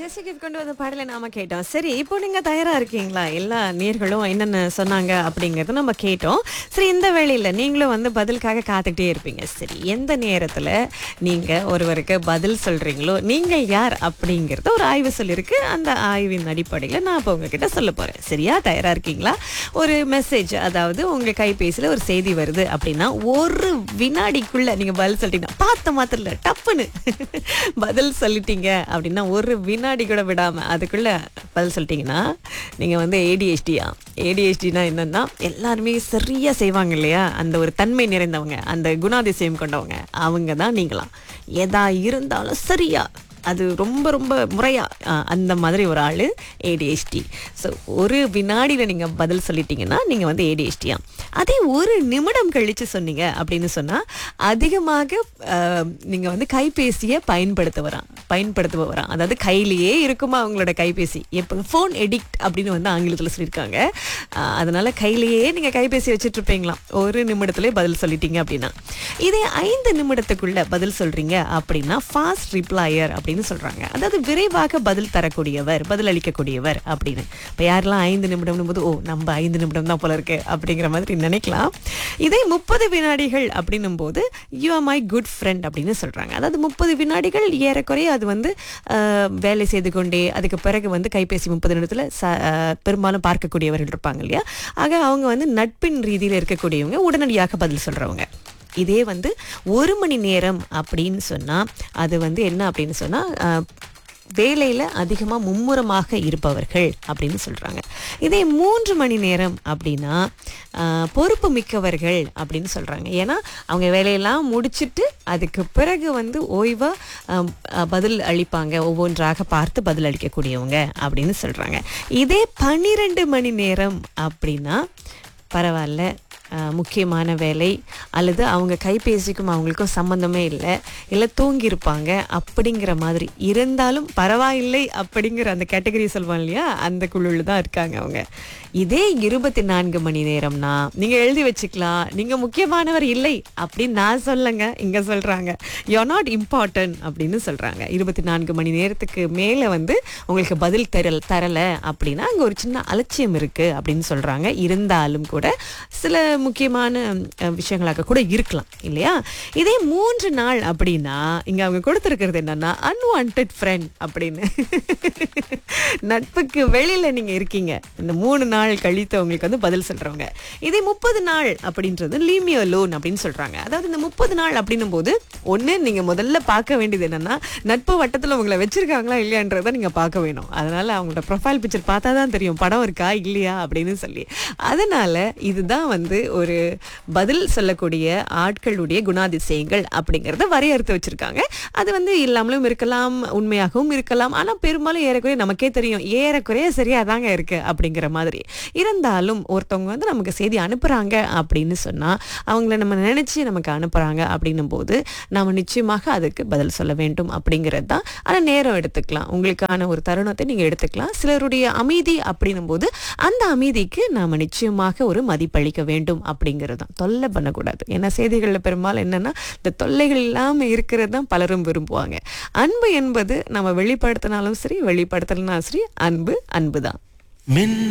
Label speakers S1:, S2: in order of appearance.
S1: ஜெசிக்கு கொண்டு வந்த பாடலை நாம கேட்டோம் சரி இப்போ நீங்க தயாரா இருக்கீங்களா எல்லா நேர்களும் என்னென்ன சொன்னாங்க அப்படிங்கறத நம்ம கேட்டோம் சரி இந்த வேளையில நீங்களும் வந்து பதிலுக்காக காத்துக்கிட்டே இருப்பீங்க சரி எந்த நேரத்துல நீங்க ஒருவருக்கு பதில் சொல்றீங்களோ நீங்கள் யார் அப்படிங்கறது ஒரு ஆய்வு சொல்லியிருக்கு அந்த ஆய்வின் அடிப்படையில் நான் இப்போ உங்ககிட்ட சொல்ல போறேன் சரியா தயாரா இருக்கீங்களா ஒரு மெசேஜ் அதாவது உங்க கைபேசியில ஒரு செய்தி வருது அப்படின்னா ஒரு வினாடிக்குள்ள நீங்க பதில் சொல்லிட்டீங்கன்னா பார்த்த மாத்திரம் இல்ல டப்புன்னு பதில் சொல்லிட்டீங்க அப்படின்னா ஒரு வினாடி கூட விடாம அதுக்குள்ள பதில் சொல்லிட்டீங்கன்னா நீங்க வந்து ஏடிஹெச்டியா ஏடிஹெச்டினா என்னன்னா எல்லாருமே சரியா செய்வாங்க இல்லையா அந்த ஒரு தன்மை நிறைந்தவங்க அந்த குணாதிசயம் கொண்டவங்க அவங்க தான் நீங்களாம் எதா இருந்தாலும் சரியா அது ரொம்ப ரொம்ப முறையா அஹ், அந்த மாதிரி ஒரு ஆள் ஏடிஹெச்டி ஸோ ஒரு வினாடியில் நீங்கள் பதில் சொல்லிட்டீங்கன்னா நீங்கள் வந்து ஏடிஹெச்டியா அதே ஒரு நிமிடம் கழித்து சொன்னீங்க அப்படின்னு சொன்னால் அதிகமாக நீங்கள் வந்து கைபேசியை பயன்படுத்துவரான் பயன்படுத்துபவரான் அதாவது கையிலேயே இருக்குமா அவங்களோட கைபேசி எப்போ ஃபோன் எடிக்ட் அப்படின்னு வந்து ஆங்கிலத்தில் சொல்லியிருக்காங்க அஹ், அதனால கையிலேயே நீங்கள் கைபேசி வச்சுட்டு இருப்பீங்களாம் ஒரு நிமிடத்திலே பதில் சொல்லிட்டீங்க அப்படின்னா இதே ஐந்து நிமிடத்துக்குள்ள பதில் சொல்றீங்க அப்படின்னா ஃபாஸ்ட் ரிப்ளையர் அப்படின்னு சொல்றாங்க அதாவது விரைவாக பதில் தரக்கூடியவர் பதில் அளிக்கக்கூடியவர் அப்படின்னு இப்போ யாரெல்லாம் ஐந்து நிமிடம்னு போது ஓ நம்ம ஐந்து நிமிடம் தான் போல இருக்கு அப்படிங்கிற மாதிரி நினைக்கலாம் இதே முப்பது வினாடிகள் அப்படின்னும் போது you are my good friend அப்படின்னு சொல்றாங்க அதாவது முப்பது வினாடிகள் ஏறக்குறைய அது வந்து அஹ், வேலை செய்து கொண்டே அதுக்கு பிறகு வந்து கைபேசி முப்பது நிமிடத்தில் ச அஹ், பெரும்பாலும் பார்க்கக்கூடியவர்கள் இருப்பாங்க இல்லையா ஆக அவங்க வந்து நட்பின் ரீதியில் இருக்கக்கூடியவங்க உடனடியாக பதில் சொல்றவங்க இதே வந்து ஒரு மணி நேரம் அப்படின்னு சொன்னால் அது வந்து என்ன அப்படின்னு சொன்னால் வேலையில் அதிகமாக மும்முரமாக இருப்பவர்கள் அப்படின்னு சொல்கிறாங்க இதே மூன்று மணி நேரம் அப்படின்னா ஆஹ், பொறுப்பு மிக்கவர்கள் அப்படின்னு சொல்கிறாங்க ஏன்னா அவங்க வேலையெல்லாம் முடிச்சிட்டு அதுக்கு பிறகு வந்து ஓய்வாக பதில் அளிப்பாங்க ஒவ்வொன்றாக பார்த்து பதில் அளிக்கக்கூடியவங்க அப்படின்னு சொல்கிறாங்க இதே பன்னிரெண்டு மணி நேரம் அப்படின்னா பரவாயில்ல அஹ், முக்கியமான வேலை அல்லது அவங்க கைபேசிக்கும் அவங்களுக்கும் சம்மந்தமே இல்லை இல்லை தூங்கியிருப்பாங்க அப்படிங்கிற மாதிரி இருந்தாலும் பரவாயில்லை அப்படிங்கிற அந்த கேட்டகரி சொல்லுவாங்க இல்லையா அந்த குழுவில் தான் இருக்காங்க அவங்க இதே இருபத்தி நான்கு மணி நேரம்னா நீங்கள் எழுதி வச்சுக்கலாம் நீங்கள் முக்கியமானவர் இல்லை அப்படின்னு நான் சொல்லங்க இங்கே சொல்கிறாங்க யூ நாட் இம்பார்ட்டன்ட் அப்படின்னு சொல்கிறாங்க இருபத்தி நான்கு மணி நேரத்துக்கு மேலே வந்து உங்களுக்கு பதில் தரல் தரலை அப்படின்னா அங்கே ஒரு சின்ன அலட்சியம் இருக்குது அப்படின்னு சொல்கிறாங்க இருந்தாலும் கூட சில முக்கியமான அஹ், விஷயங்களாக கூட இருக்கலாம் இல்லையா இதே மூன்று நாள் அப்படின்னா இங்கே அவங்க கொடுத்துருக்கிறது என்னன்னா அன்வான்ட் ஃப்ரெண்ட் அப்படின்னு நட்புக்கு வெளியில் நீங்கள் இருக்கீங்க இந்த மூணு நாள் கழித்து உங்களுக்கு வந்து பதில் சொல்கிறவங்க இதே முப்பது நாள் அப்படின்றது லீமியோ லோன் அப்படின்னு சொல்கிறாங்க அதாவது இந்த முப்பது நாள் அப்படின்னும் போது ஒன்று நீங்கள் முதல்ல பார்க்க வேண்டியது என்னன்னா நட்பு வட்டத்தில் உங்களை வச்சிருக்காங்களா இல்லையான்றதை நீங்கள் பார்க்க வேணும் அதனால அவங்களோட ப்ரொஃபைல் பிக்சர் பார்த்தா தான் தெரியும் படம் இருக்கா இல்லையா அப்படின்னு சொல்லி அதனால இதுதான் வந்து ஒரு பதில் சொல்லக்கூடிய ஆட்களுடைய குணாதிசயங்கள் அப்படிங்கிறத வரையறுத்து வச்சிருக்காங்க அது வந்து இல்லாமலும் இருக்கலாம் உண்மையாகவும் இருக்கலாம் ஆனால் பெரும்பாலும் ஏறக்குறைய நமக்கே தெரியும் ஏறக்குறைய சரியாக தாங்க இருக்கு அப்படிங்கிற மாதிரி இருந்தாலும் ஒருத்தவங்க வந்து நமக்கு செய்தி அனுப்புகிறாங்க அப்படின்னு சொன்னால் அவங்கள நம்ம நினச்சி நமக்கு அனுப்புகிறாங்க அப்படின்னும் போது நம்ம நிச்சயமாக அதுக்கு பதில் சொல்ல வேண்டும் அப்படிங்கிறது தான் ஆனால் நேரம் எடுத்துக்கலாம் உங்களுக்கான ஒரு தருணத்தை நீங்கள் எடுத்துக்கலாம் சிலருடைய அமைதி அப்படின்னும் போது அந்த அமைதிக்கு நாம் நிச்சயமாக ஒரு மதிப்பளிக்க வேண்டும் அப்படிங்கிறது தான் தொல்லை பண்ணக்கூடாது ஏன்னா செய்திகளில் பெரும்பாலும் என்னன்னா இந்த தொல்லைகள் இல்லாமல் இருக்கிறது தான் பலரும் விரும்புவாங்க அன்பு என்பது நம்ம வெளிப்படுத்தினாலும் சரி வெளிப்படுத்தலனாலும் சரி அன்பு அன்பு தான்
S2: மின்